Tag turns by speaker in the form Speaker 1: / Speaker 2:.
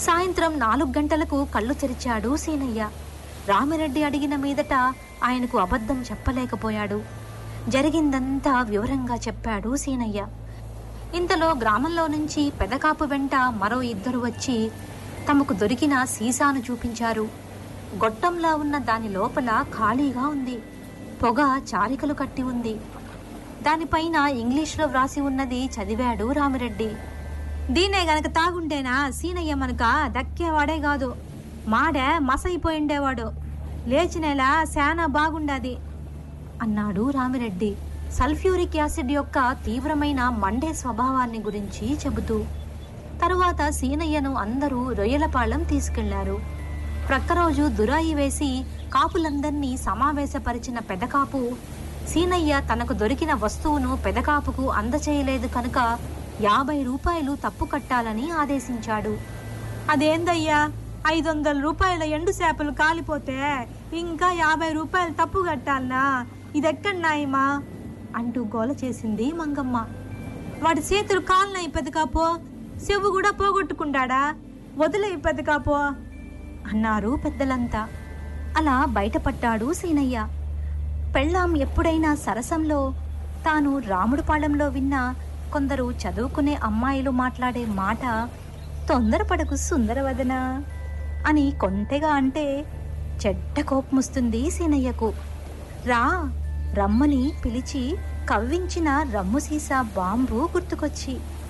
Speaker 1: సాయంత్రం నాలుగు గంటలకు కళ్ళు తెరిచాడు సీనయ్య రామిరెడ్డి అడిగిన మీదట ఆయనకు అబద్ధం చెప్పలేకపోయాడు జరిగిందంతా వివరంగా చెప్పాడు సీనయ్య ఇంతలో గ్రామంలో నుంచి పెదకాపు వెంట మరో ఇద్దరు వచ్చి తమకు దొరికిన సీసాను చూపించారు గొట్టంలా ఉన్న దాని లోపల ఖాళీగా ఉంది పొగ చారికలు కట్టి ఉంది దానిపైన ఇంగ్లీష్లో వ్రాసి ఉన్నది చదివాడు రామిరెడ్డి దీనే గనక తాగుంటేనా సీనయ్య మనక దక్కేవాడే కాదు మాడే మసైపోయిండేవాడు లేచినేలా శానా బాగుండాది అన్నాడు రామిరెడ్డి సల్ఫ్యూరిక్ యాసిడ్ యొక్క తీవ్రమైన మండే స్వభావాన్ని గురించి చెబుతూ తరువాత సీనయ్యను అందరూ రొయ్యలపాళెం తీసుకెళ్లారు ప్రక్కరోజు దురాయి వేసి కాపులందర్నీ సమావేశపరిచిన పెదకాపు సీనయ్య తనకు దొరికిన వస్తువును పెదకాపుకు అందచేయలేదు కనుక యాభై రూపాయలు తప్పు కట్టాలని ఆదేశించాడు అదేందయ్యా ఐదు వందల రూపాయల ఎండు చేపలు కాలిపోతే ఇంకా యాభై రూపాయలు తప్పు కట్టాలనా ఇదెక్కడ నాయమా అంటూ గోల చేసింది మంగమ్మ వాడి చేతులు కాలునాయి పెదకాపో చెవు కూడా పోగొట్టుకుంటాడా వదిలే పెదకాపో అన్నారు పెద్దలంతా అలా బయటపడ్డాడు సీనయ్య పెళ్ళాం ఎప్పుడైనా సరసంలో తాను రాముడిపాళెంలో విన్న కొందరు చదువుకునే అమ్మాయిలు మాట్లాడే మాట తొందరపడకు సుందరవదన అని కొంటెగా అంటే చెడ్డ కోపమొస్తుంది సీనయ్యకు రా రమ్మని పిలిచి కవ్వించిన రమ్ము సీసా బాంబు గుర్తుకొచ్చి